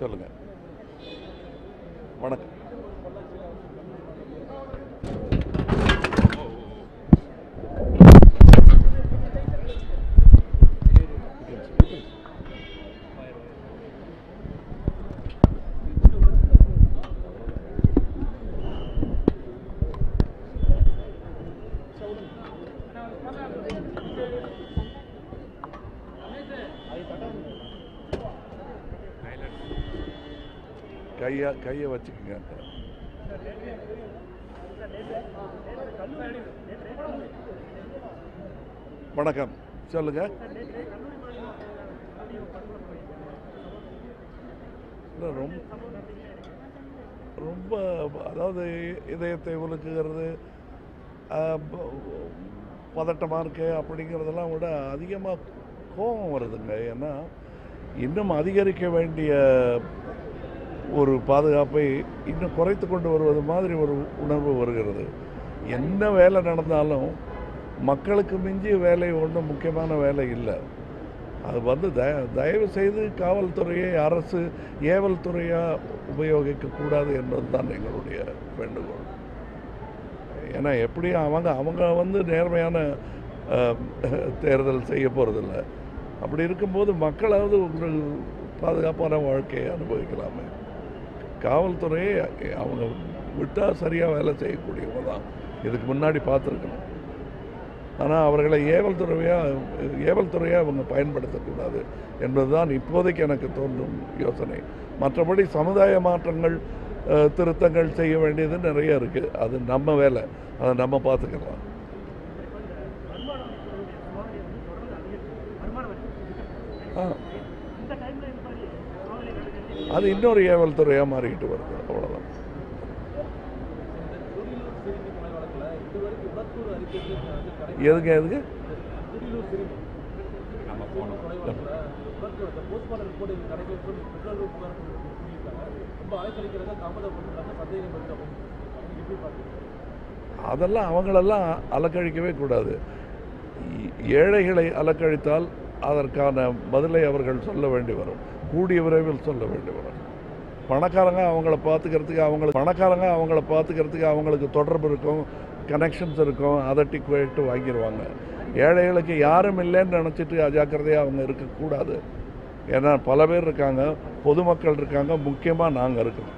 சொல்லுங்க வணக்கம் கையை கையை வச்சுக்கோங்க வணக்கம் சொல்லுங்க இல்ல, ரொம்ப ரொம்ப அதாவது இதயத்தை உலுக்குகிறது ஆஹ், ப- பதட்டமா இருக்கு அப்படிங்கிறதெல்லாம் விட அதிகமாக கோபம் வருதுங்க ஏன்னா இன்னும் அதிகரிக்க வேண்டிய ஒரு பாதுகாப்பை இன்னும் குறைத்து கொண்டு வருவது மாதிரி ஒரு உணர்வு வருகிறது என்ன வேலை நடந்தாலும் மக்களுக்கு மிஞ்சிய வேலை ஒன்றும் முக்கியமான வேலை இல்லை அது வந்து த தயவு செய்து காவல்துறையை அரசு ஏவல் துறையாக உபயோகிக்கக்கூடாது என்பது தான் எங்களுடைய வேண்டுகோள் ஏன்னா எப்படியும் அவங்க அவங்க வந்து நேர்மையான அஹ், தேர்தல் செய்ய போகிறதில்ல அப்படி இருக்கும்போது மக்களாவது ஒரு பாதுகாப்பான வாழ்க்கையை அனுபவிக்கலாமே காவல்துறையை அவங்க விட்டால் சரியாக வேலை செய்யக்கூடியவங்க தான் இதுக்கு முன்னாடி பார்த்துருக்கணும் ஆனால் அவர்களை ஏவல் துறையாக ஏவல் துறையாக அவங்க பயன்படுத்தக்கூடாது என்பதுதான் இப்போதைக்கு எனக்கு தோன்றும் யோசனை மற்றபடி சமுதாய மாற்றங்கள் அஹ், திருத்தங்கள் செய்ய வேண்டியது நிறைய இருக்குது அது நம்ம வேலை அதை நம்ம பார்த்துக்கலாம் ஆ அது இன்னொரு ஏவல் துறையாக மாறிக்கிட்டு வருது அவ்வளோதான் எதுங்க எதுங்க அதெல்லாம் அவங்களெல்லாம் அலக்கழிக்கவே கூடாது ஏ- ஏழைகளை அலக்கழித்தால் அதற்கான பதிலை அவர்கள் சொல்ல வேண்டி வரும் கூடிய விரைவில் சொல்ல வேண்டி வரும் பணக்காரங்க அவங்கள பார்த்துக்கிறதுக்கு அவங்களுக்கு பணக்காரங்க அவங்கள பார்த்துக்கிறதுக்கு அவங்களுக்கு தொடர்பு இருக்கும் கனெக்ஷன்ஸ் இருக்கும் அதட்டி கேட்டு வாங்கிடுவாங்க ஏழைகளுக்கு யாரும் இல்லைன்னு நினச்சிட்டு அஜாக்கிரதையாக அவங்க இருக்கக்கூடாது ஏன்னா பல பேர் இருக்காங்க பொதுமக்கள் இருக்காங்க முக்கியமாக நாங்கள் இருக்கோம்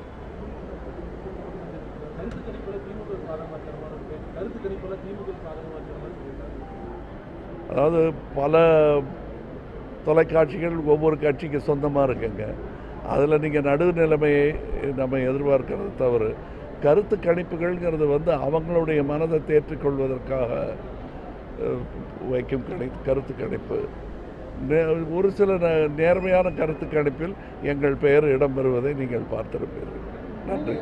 அதாவது பல தொலைக்காட்சிகள் ஒவ்வொரு கட்சிக்கு சொந்தமாக இருக்குங்க அதில் நீங்கள் நடுநிலைமையை நம்ம எதிர்பார்க்கிறது தவறு கருத்து கணிப்புகள்ங்கிறது வந்து அவங்களுடைய மனதை தேற்றிக்கொள்வதற்காக அஹ், வைக்கும் கணி கருத்து கணிப்பு நே- ஒரு சில நே- நேர்மையான கருத்து கணிப்பில் எங்கள் பெயர் இடம்பெறுவதை நீங்கள் பார்த்திருப்பீர்கள் நன்றி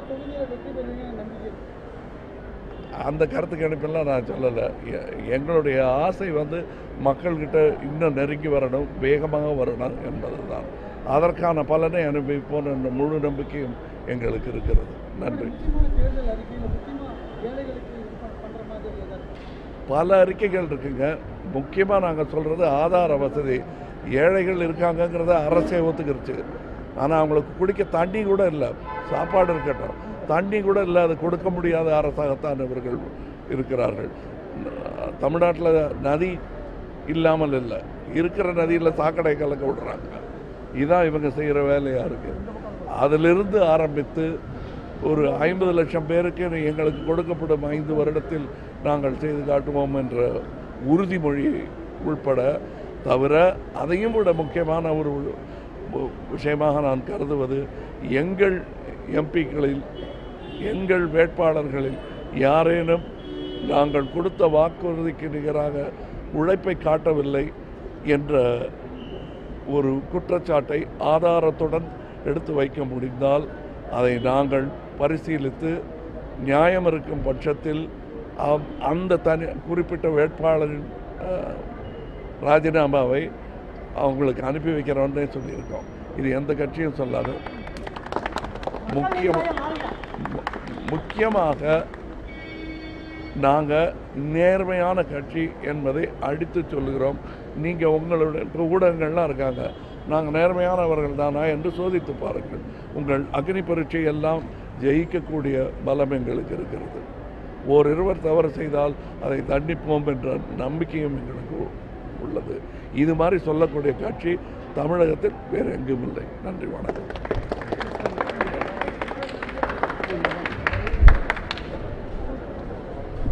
அந்த கருத்து கணிப்பெல்லாம் நான் சொல்லலை எ- எங்களுடைய ஆசை வந்து மக்கள்கிட்ட இன்னும் நெருங்கி வரணும் வேகமாக வரணும் என்பது தான் அதற்கான பலனை அனுபவிப்போம் என்ற முழு நம்பிக்கையும் எங்களுக்கு இருக்கிறது நன்றி தேர்தல் அறிக்கையில் முக்கியமா ஏழைகளுக்கு இது பண்- பண்ற மாதிரி ஏதாவது பல அறிக்கைகள் இருக்குங்க முக்கியமாக நாங்கள் சொல்கிறது ஆதார வசதி ஏழைகள் இருக்காங்கங்கிறத அரசே ஒத்துக்கிருச்சு ஆனால் அவங்களுக்கு குடிக்க தண்ணி கூட இல்லை சாப்பாடு இருக்கட்டும் தண்ணி கூட இல்லை அது கொடுக்க முடியாத அரசாகத்தான் இவர்கள் இருக்கிறார்கள் தமிழ்நாட்டில் நதி இல்லாமல் இல்லை இருக்கிற நதியில் சாக்கடை கலக்க விடுறாங்க இதான் இவங்க செய்கிற வேலையாக இருக்குது அதிலிருந்து ஆரம்பித்து ஒரு ஐம்பது லட்சம் பேருக்கு எங்களுக்கு கொடுக்கப்படும் ஐந்து வருடத்தில் நாங்கள் செய்து காட்டுவோம் என்ற உறுதிமொழி உள்பட தவிர அதையும் விட முக்கியமான ஒரு உ- விஷயமாக நான் கருதுவது எங்கள் எம்பிக்களில் எங்கள் வேட்பாளர்களில் யாரேனும் நாங்கள் கொடுத்த வாக்குறுதிக்கு நிகராக உழைப்பை காட்டவில்லை என்ற ஒரு குற்றச்சாட்டை ஆதாரத்துடன் எடுத்து வைக்க முடிந்தால் அதை நாங்கள் பரிசீலித்து நியாயம் இருக்கும் பட்சத்தில் அவ்- அந்த தனி குறிப்பிட்ட வேட்பாளரின் அஹ், ராஜினாமாவை அவங்களுக்கு அனுப்பி வைக்கிறோன்னே சொல்லியிருக்கோம் இது எந்த கட்சியும் சொல்லாது முக்கியம் மு- முக்கியமாக நாங்கள் நேர்மையான கட்சி என்பதை அடித்து சொல்லுகிறோம் நீங்கள் உங்களுடைய இப்போ ஊடகங்கள்லாம் இருக்காங்க நாங்கள் நேர்மையானவர்கள் தானா என்று சோதித்து பாருங்கள் உங்கள் அக்னி பரீட்சை எல்லாம் ஜெயிக்கக்கூடிய பலம் எங்களுக்கு இருக்கிறது ஓரிருவர் தவறு செய்தால் அதை தண்டிப்போம் என்ற நம்பிக்கையும் எங்களுக்கு உள்ளது இது மாதிரி சொல்லக்கூடிய காட்சி தமிழகத்தில் வேறு எங்கும் இல்லை நன்றி வணக்கம்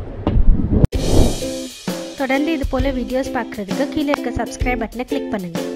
தொடர்ந்து இது போல வீடியோஸ் பார்க்குறதுக்கு கீழே இருக்க சப்ஸ்கிரைப் பட்டனை கிளிக் பண்ணுங்கள்